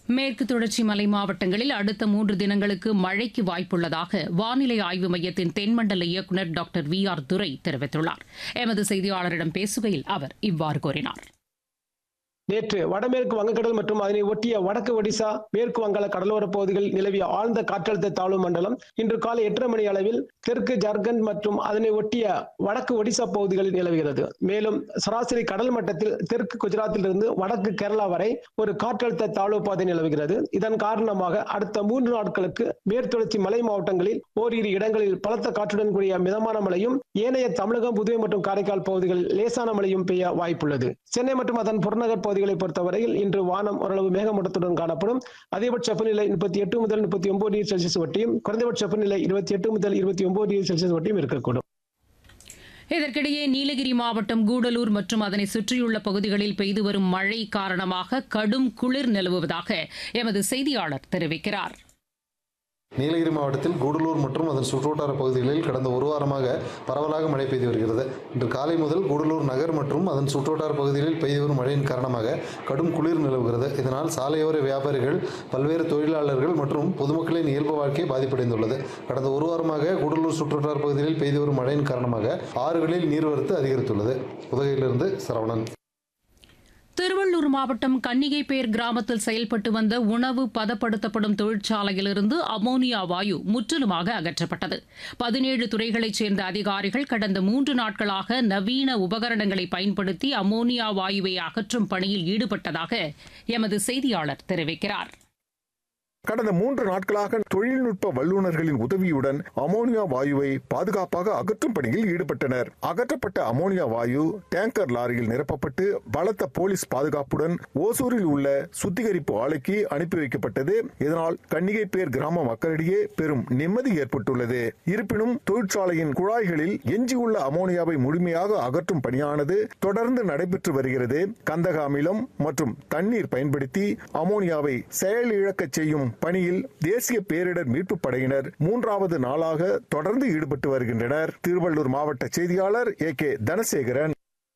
மேற்கு தொடர்ச்சி மலை மாவட்டங்களில் அடுத்த மூன்று தினங்களுக்கு மழைக்கு வாய்ப்புள்ளதாக வானிலை ஆய்வு மையத்தின் தென்மண்டல இயக்குநர் டாக்டர் வி ஆர் துரை தெரிவித்துள்ளார் எமது செய்தியாளரிடம் பேசுகையில் அவர் இவ்வாறு கூறினார் நேற்று வடமேற்கு வங்கக்கடல் மற்றும் அதனை ஒட்டிய வடக்கு ஒடிசா மேற்கு வங்காள கடலோர பகுதிகளில் நிலவிய ஆழ்ந்த காற்றழுத்த தாழ்வு மண்டலம் இன்று காலை எட்டரை மணி அளவில் தெற்கு ஜார்க்கண்ட் மற்றும் அதனை ஒட்டிய வடக்கு ஒடிசா பகுதிகளில் நிலவுகிறது மேலும் சராசரி கடல் மட்டத்தில் தெற்கு குஜராத்திலிருந்து வடக்கு கேரளா வரை ஒரு காற்றழுத்த தாழ்வு பாதை நிலவுகிறது இதன் காரணமாக அடுத்த மூன்று நாட்களுக்கு மேற்தொடர்ச்சி மலை மாவட்டங்களில் ஓரிரு இடங்களில் பலத்த காற்றுடன் கூடிய மிதமான மழையும் ஏனைய தமிழகம் புதுவை மற்றும் காரைக்கால் பகுதிகளில் லேசான மழையும் பெய்ய வாய்ப்புள்ளது சென்னை மற்றும் அதன் புறநகர் பகுதிகளை பொறுத்தவரையில் இன்று வானம் ஓரளவு மேகமூட்டத்துடன் காணப்படும் அதிகபட்ச வெப்பநிலை முப்பத்தி எட்டு முதல் முப்பத்தி ஒன்பது டிகிரி செல்சியஸ் வட்டியும் குறைந்தபட்ச வெப்பநிலை இருபத்தி எட்டு முதல் இருபத்தி ஒன்பது டிகிரி செல்சியஸ் வட்டியும் இருக்கக்கூடும் இதற்கிடையே நீலகிரி மாவட்டம் கூடலூர் மற்றும் அதனை சுற்றியுள்ள பகுதிகளில் பெய்து வரும் மழை காரணமாக கடும் குளிர் நிலவுவதாக எமது செய்தியாளர் தெரிவிக்கிறார் நீலகிரி மாவட்டத்தில் கூடலூர் மற்றும் அதன் சுற்றுவட்டார பகுதிகளில் கடந்த ஒரு வாரமாக பரவலாக மழை பெய்து வருகிறது இன்று காலை முதல் கூடலூர் நகர் மற்றும் அதன் சுற்றுவட்டார பகுதிகளில் பெய்து வரும் மழையின் காரணமாக கடும் குளிர் நிலவுகிறது இதனால் சாலையோர வியாபாரிகள் பல்வேறு தொழிலாளர்கள் மற்றும் பொதுமக்களின் இயல்பு வாழ்க்கை பாதிப்படைந்துள்ளது கடந்த ஒரு வாரமாக கூடலூர் சுற்றுவட்டார பகுதிகளில் பெய்து வரும் மழையின் காரணமாக ஆறுகளில் நீர்வரத்து அதிகரித்துள்ளது உதகையிலிருந்து சரவணன் திருவள்ளூர் மாவட்டம் கன்னிகைப்பேர் கிராமத்தில் செயல்பட்டு வந்த உணவு பதப்படுத்தப்படும் தொழிற்சாலையிலிருந்து அமோனியா வாயு முற்றிலுமாக அகற்றப்பட்டது பதினேழு துறைகளைச் சேர்ந்த அதிகாரிகள் கடந்த மூன்று நாட்களாக நவீன உபகரணங்களை பயன்படுத்தி அமோனியா வாயுவை அகற்றும் பணியில் ஈடுபட்டதாக எமது செய்தியாளர் தெரிவிக்கிறார் கடந்த மூன்று நாட்களாக தொழில்நுட்ப வல்லுநர்களின் உதவியுடன் அமோனியா வாயுவை பாதுகாப்பாக அகற்றும் பணியில் ஈடுபட்டனர் அகற்றப்பட்ட அமோனியா வாயு டேங்கர் லாரியில் நிரப்பப்பட்டு பலத்த போலீஸ் பாதுகாப்புடன் ஓசூரில் உள்ள சுத்திகரிப்பு ஆலைக்கு அனுப்பி வைக்கப்பட்டது இதனால் கன்னிகைப்பேர் கிராம மக்களிடையே பெரும் நிம்மதி ஏற்பட்டுள்ளது இருப்பினும் தொழிற்சாலையின் குழாய்களில் எஞ்சியுள்ள அமோனியாவை முழுமையாக அகற்றும் பணியானது தொடர்ந்து நடைபெற்று வருகிறது கந்தக அமிலம் மற்றும் தண்ணீர் பயன்படுத்தி அமோனியாவை செயலிழக்கச் செய்யும் பணியில் தேசிய பேரிடர் மீட்புப் படையினர் மூன்றாவது நாளாக தொடர்ந்து ஈடுபட்டு வருகின்றனர் திருவள்ளூர் மாவட்ட செய்தியாளர் ஏ கே தனசேகரன்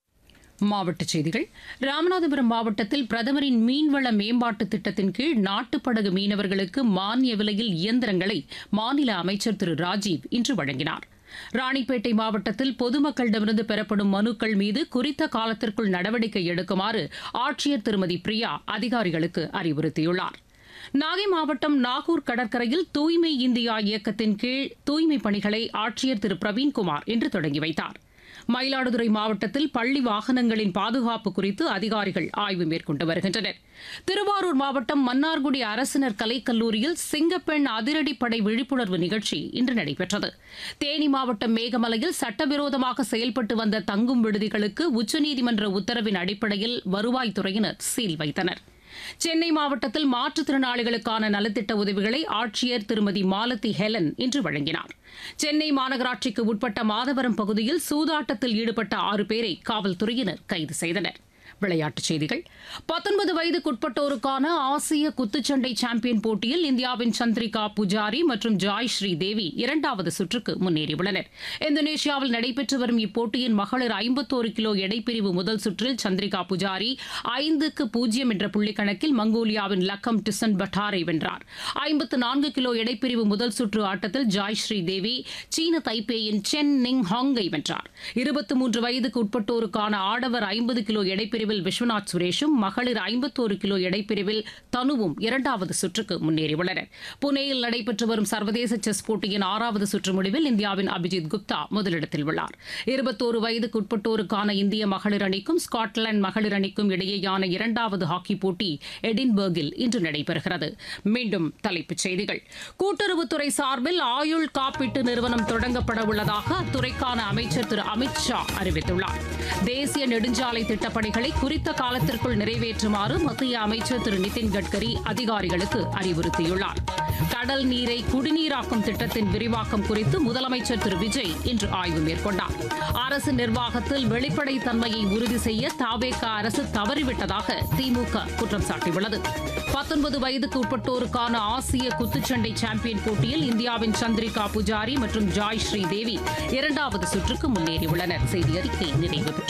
மாவட்டச் செய்திகள் ராமநாதபுரம் மாவட்டத்தில் பிரதமரின் மீன்வள மேம்பாட்டு திட்டத்தின் கீழ் நாட்டுப்படகு மீனவர்களுக்கு மானிய விலையில் இயந்திரங்களை மாநில அமைச்சர் திரு ராஜீவ் இன்று வழங்கினார் ராணிப்பேட்டை மாவட்டத்தில் பொதுமக்களிடமிருந்து பெறப்படும் மனுக்கள் மீது குறித்த காலத்திற்குள் நடவடிக்கை எடுக்குமாறு ஆட்சியர் திருமதி பிரியா அதிகாரிகளுக்கு அறிவுறுத்தியுள்ளார் நாகை மாவட்டம் நாகூர் கடற்கரையில் தூய்மை இந்தியா இயக்கத்தின் கீழ் தூய்மை பணிகளை ஆட்சியர் திரு பிரவீன்குமார் இன்று தொடங்கி வைத்தார் மயிலாடுதுறை மாவட்டத்தில் பள்ளி வாகனங்களின் பாதுகாப்பு குறித்து அதிகாரிகள் ஆய்வு மேற்கொண்டு வருகின்றனர் திருவாரூர் மாவட்டம் மன்னார்குடி அரசினர் கலைக்கல்லூரியில் சிங்கப்பெண் அதிரடிப்படை விழிப்புணர்வு நிகழ்ச்சி இன்று நடைபெற்றது தேனி மாவட்டம் மேகமலையில் சட்டவிரோதமாக செயல்பட்டு வந்த தங்கும் விடுதிகளுக்கு உச்சநீதிமன்ற உத்தரவின் அடிப்படையில் வருவாய்த்துறையினர் சீல் வைத்தனர் சென்னை மாவட்டத்தில் மாற்றுத்திறனாளிகளுக்கான நலத்திட்ட உதவிகளை ஆட்சியர் திருமதி மாலதி ஹெலன் இன்று வழங்கினார் சென்னை மாநகராட்சிக்கு உட்பட்ட மாதவரம் பகுதியில் சூதாட்டத்தில் ஈடுபட்ட ஆறு பேரை காவல்துறையினர் கைது செய்தனர் விளையாட்டுச் செய்திகள் பத்தொன்பது வயதுக்குட்பட்டோருக்கான ஆசிய குத்துச்சண்டை சாம்பியன் போட்டியில் இந்தியாவின் சந்திரிகா புஜாரி மற்றும் ஜாய் ஸ்ரீ தேவி இரண்டாவது சுற்றுக்கு முன்னேறியுள்ளனர் இந்தோனேஷியாவில் நடைபெற்று வரும் இப்போட்டியின் மகளிர் ஐம்பத்தோரு கிலோ எடைப்பிரிவு முதல் சுற்றில் சந்திரிகா புஜாரி ஐந்துக்கு பூஜ்ஜியம் என்ற புள்ளிக்கணக்கில் மங்கோலியாவின் லக்கம் டிசன் பட்டாரை வென்றார் ஐம்பத்து நான்கு கிலோ எடைப்பிரிவு முதல் சுற்று ஆட்டத்தில் ஜாய் ஸ்ரீ தேவி சீன தைப்பேயின் சென் நிங் ஹாங்கை வென்றார் இருபத்தி மூன்று வயதுக்கு உட்பட்டோருக்கான ஆடவர் ஐம்பது கிலோ எடைப்பிரிவில் விஸ்வநாத் சுரேஷும் மகளிர் ஐம்பத்தோரு கிலோ எடைப்பிரிவில் தனுவும் இரண்டாவது சுற்றுக்கு முன்னேறியுள்ளனர் புனேயில் நடைபெற்று வரும் சர்வதேச செஸ் போட்டியின் ஆறாவது சுற்று முடிவில் இந்தியாவின் அபிஜித் குப்தா முதலிடத்தில் உள்ளார் இருபத்தோரு வயதுக்கு உட்பட்டோருக்கான இந்திய மகளிர் அணிக்கும் ஸ்காட்லாந்து மகளிர் அணிக்கும் இடையேயான இரண்டாவது ஹாக்கி போட்டி எடின்பர்கில் இன்று நடைபெறுகிறது மீண்டும் தலைப்புச் செய்திகள் கூட்டுறவுத்துறை சார்பில் ஆயுள் காப்பீட்டு நிறுவனம் தொடங்கப்பட உள்ளதாக அத்துறைக்கான அமைச்சர் திரு அமித் ஷா அறிவித்துள்ளார் தேசிய நெடுஞ்சாலை திட்டப்பணிகளை குறித்த காலத்திற்குள் நிறைவேற்றுமாறு மத்திய அமைச்சர் திரு நிதின் கட்கரி அதிகாரிகளுக்கு அறிவுறுத்தியுள்ளார் கடல் நீரை குடிநீராக்கும் திட்டத்தின் விரிவாக்கம் குறித்து முதலமைச்சர் திரு விஜய் இன்று ஆய்வு மேற்கொண்டார் அரசு நிர்வாகத்தில் வெளிப்படைத்தன்மையை உறுதி செய்ய தாவேக அரசு தவறிவிட்டதாக திமுக குற்றம் சாட்டியுள்ளது பத்தொன்பது வயதுக்கு உட்பட்டோருக்கான ஆசிய குத்துச்சண்டை சாம்பியன் போட்டியில் இந்தியாவின் சந்திரிகா புஜாரி மற்றும் ஜாய் ஸ்ரீ தேவி இரண்டாவது சுற்றுக்கு முன்னேறியுள்ளனர் செய்தி அறிக்கை நிறைவு பெற்றது